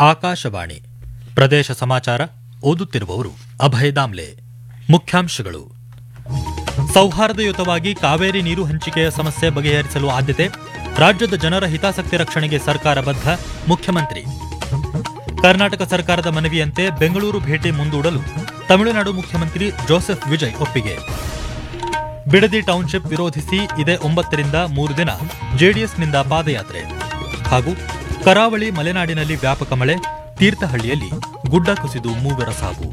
ಆಕಾಶವಾಣಿ ಪ್ರದೇಶ ಸಮಾಚಾರ ಓದುತ್ತಿರುವವರು ಅಭಯ ದಾಮ್ಲೆ ಮುಖ್ಯಾಂಶಗಳು ಸೌಹಾರ್ದಯುತವಾಗಿ ಕಾವೇರಿ ನೀರು ಹಂಚಿಕೆಯ ಸಮಸ್ಯೆ ಬಗೆಹರಿಸಲು ಆದ್ಯತೆ ರಾಜ್ಯದ ಜನರ ಹಿತಾಸಕ್ತಿ ರಕ್ಷಣೆಗೆ ಸರ್ಕಾರ ಬದ್ಧ ಮುಖ್ಯಮಂತ್ರಿ ಕರ್ನಾಟಕ ಸರ್ಕಾರದ ಮನವಿಯಂತೆ ಬೆಂಗಳೂರು ಭೇಟಿ ಮುಂದೂಡಲು ತಮಿಳುನಾಡು ಮುಖ್ಯಮಂತ್ರಿ ಜೋಸೆಫ್ ವಿಜಯ್ ಒಪ್ಪಿಗೆ ಬಿಡದಿ ಟೌನ್ಶಿಪ್ ವಿರೋಧಿಸಿ ಇದೇ ಒಂಬತ್ತರಿಂದ ಮೂರು ದಿನ ಜೆಡಿಎಸ್ನಿಂದ ಪಾದಯಾತ್ರೆ ಹಾಗೂ ಕರಾವಳಿ ಮಲೆನಾಡಿನಲ್ಲಿ ವ್ಯಾಪಕ ಮಳೆ ತೀರ್ಥಹಳ್ಳಿಯಲ್ಲಿ ಗುಡ್ಡ ಕುಸಿದು ಮೂವರ ಸಾವು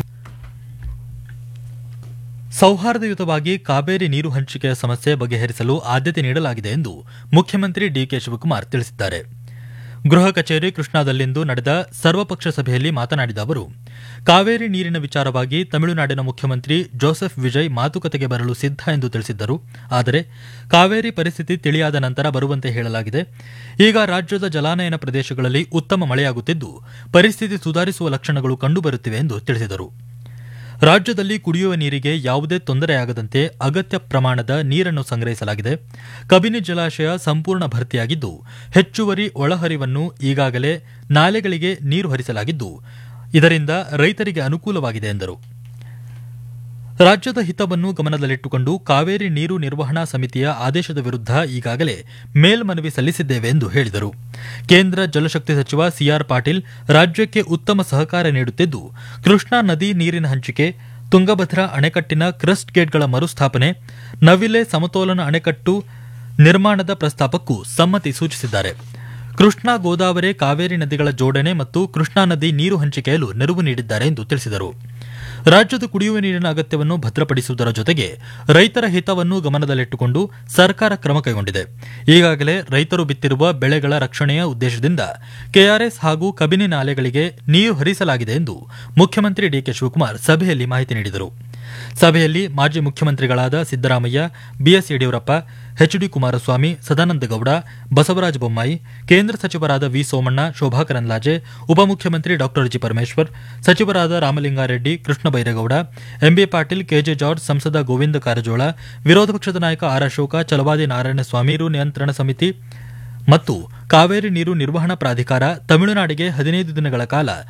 ಸೌಹಾರ್ದಯುತವಾಗಿ ಕಾವೇರಿ ನೀರು ಹಂಚಿಕೆಯ ಸಮಸ್ಯೆ ಬಗೆಹರಿಸಲು ಆದ್ಯತೆ ನೀಡಲಾಗಿದೆ ಎಂದು ಮುಖ್ಯಮಂತ್ರಿ ಡಿಕೆ ಶಿವಕುಮಾರ್ ತಿಳಿಸಿದ್ದಾರೆ ಗೃಹ ಕಚೇರಿ ಕೃಷ್ಣಾದಲ್ಲಿಂದು ನಡೆದ ಸರ್ವಪಕ್ಷ ಸಭೆಯಲ್ಲಿ ಮಾತನಾಡಿದ ಅವರು ಕಾವೇರಿ ನೀರಿನ ವಿಚಾರವಾಗಿ ತಮಿಳುನಾಡಿನ ಮುಖ್ಯಮಂತ್ರಿ ಜೋಸೆಫ್ ವಿಜಯ್ ಮಾತುಕತೆಗೆ ಬರಲು ಸಿದ್ಧ ಎಂದು ತಿಳಿಸಿದ್ದರು ಆದರೆ ಕಾವೇರಿ ಪರಿಸ್ಥಿತಿ ತಿಳಿಯಾದ ನಂತರ ಬರುವಂತೆ ಹೇಳಲಾಗಿದೆ ಈಗ ರಾಜ್ಯದ ಜಲಾನಯನ ಪ್ರದೇಶಗಳಲ್ಲಿ ಉತ್ತಮ ಮಳೆಯಾಗುತ್ತಿದ್ದು ಪರಿಸ್ಥಿತಿ ಸುಧಾರಿಸುವ ಲಕ್ಷಣಗಳು ಕಂಡುಬರುತ್ತಿವೆ ಎಂದು ತಿಳಿಸಿದರು ರಾಜ್ಯದಲ್ಲಿ ಕುಡಿಯುವ ನೀರಿಗೆ ಯಾವುದೇ ತೊಂದರೆಯಾಗದಂತೆ ಅಗತ್ಯ ಪ್ರಮಾಣದ ನೀರನ್ನು ಸಂಗ್ರಹಿಸಲಾಗಿದೆ ಕಬಿನಿ ಜಲಾಶಯ ಸಂಪೂರ್ಣ ಭರ್ತಿಯಾಗಿದ್ದು ಹೆಚ್ಚುವರಿ ಒಳಹರಿವನ್ನು ಈಗಾಗಲೇ ನಾಲೆಗಳಿಗೆ ನೀರು ಹರಿಸಲಾಗಿದ್ದು ಇದರಿಂದ ರೈತರಿಗೆ ಅನುಕೂಲವಾಗಿದೆ ಎಂದರು ರಾಜ್ಯದ ಹಿತವನ್ನು ಗಮನದಲ್ಲಿಟ್ಟುಕೊಂಡು ಕಾವೇರಿ ನೀರು ನಿರ್ವಹಣಾ ಸಮಿತಿಯ ಆದೇಶದ ವಿರುದ್ಧ ಈಗಾಗಲೇ ಮೇಲ್ಮನವಿ ಸಲ್ಲಿಸಿದ್ದೇವೆ ಎಂದು ಹೇಳಿದರು ಕೇಂದ್ರ ಜಲಶಕ್ತಿ ಸಚಿವ ಸಿಆರ್ ಪಾಟೀಲ್ ರಾಜ್ಯಕ್ಕೆ ಉತ್ತಮ ಸಹಕಾರ ನೀಡುತ್ತಿದ್ದು ಕೃಷ್ಣಾ ನದಿ ನೀರಿನ ಹಂಚಿಕೆ ತುಂಗಭದ್ರಾ ಅಣೆಕಟ್ಟಿನ ಕ್ರಸ್ಟ್ ಗೇಟ್ಗಳ ಮರುಸ್ಥಾಪನೆ ನವಿಲೆ ಸಮತೋಲನ ಅಣೆಕಟ್ಟು ನಿರ್ಮಾಣದ ಪ್ರಸ್ತಾಪಕ್ಕೂ ಸಮ್ಮತಿ ಸೂಚಿಸಿದ್ದಾರೆ ಕೃಷ್ಣಾ ಗೋದಾವರಿ ಕಾವೇರಿ ನದಿಗಳ ಜೋಡಣೆ ಮತ್ತು ಕೃಷ್ಣಾ ನದಿ ನೀರು ಹಂಚಿಕೆಯಲು ನೆರವು ನೀಡಿದ್ದಾರೆ ಎಂದು ತಿಳಿಸಿದರು ರಾಜ್ಯದ ಕುಡಿಯುವ ನೀರಿನ ಅಗತ್ಯವನ್ನು ಭದ್ರಪಡಿಸುವುದರ ಜೊತೆಗೆ ರೈತರ ಹಿತವನ್ನು ಗಮನದಲ್ಲಿಟ್ಟುಕೊಂಡು ಸರ್ಕಾರ ಕ್ರಮ ಕೈಗೊಂಡಿದೆ ಈಗಾಗಲೇ ರೈತರು ಬಿತ್ತಿರುವ ಬೆಳೆಗಳ ರಕ್ಷಣೆಯ ಉದ್ದೇಶದಿಂದ ಕೆಆರ್ಎಸ್ ಹಾಗೂ ಕಬಿನಿ ನಾಲೆಗಳಿಗೆ ನೀರು ಹರಿಸಲಾಗಿದೆ ಎಂದು ಮುಖ್ಯಮಂತ್ರಿ ಡಿಕೆ ಶಿವಕುಮಾರ್ ಸಭೆಯಲ್ಲಿ ಮಾಹಿತಿ ನೀಡಿದರು ಸಭೆಯಲ್ಲಿ ಮಾಜಿ ಮುಖ್ಯಮಂತ್ರಿಗಳಾದ ಸಿದ್ದರಾಮಯ್ಯ ಬಿಎಸ್ ಯಡಿಯೂರಪ್ಪ ಎಚ್ಡಿ ಕುಮಾರಸ್ವಾಮಿ ಸದಾನಂದ ಗೌಡ ಬಸವರಾಜ ಬೊಮ್ಮಾಯಿ ಕೇಂದ್ರ ಸಚಿವರಾದ ವಿ ಸೋಮಣ್ಣ ಶೋಭಾ ಕರಂದ್ಲಾಜೆ ಉಪಮುಖ್ಯಮಂತ್ರಿ ಡಾ ಜಿ ಪರಮೇಶ್ವರ್ ಸಚಿವರಾದ Ramalinga Reddy Krishna Byregowda MB Patil KJ George ಸಂಸದ ಗೋವಿಂದ ಕಾರಜೋಳ ವಿರೋಧ ಪಕ್ಷದ ನಾಯಕ ಆರ್ ಅಶೋಕ ಚಲವಾದಿ ನಾರಾಯಣಸ್ವಾಮಿ ನೀರು ನಿಯಂತ್ರಣ ಸಮಿತಿ ಮತ್ತು ಕಾವೇರಿ ನೀರು ನಿರ್ವಹಣಾ ಪ್ರಾಧಿಕಾರ ತಮಿಳುನಾಡಿಗೆ ಹದಿನೈದು ದಿನಗಳ ಕಾಲ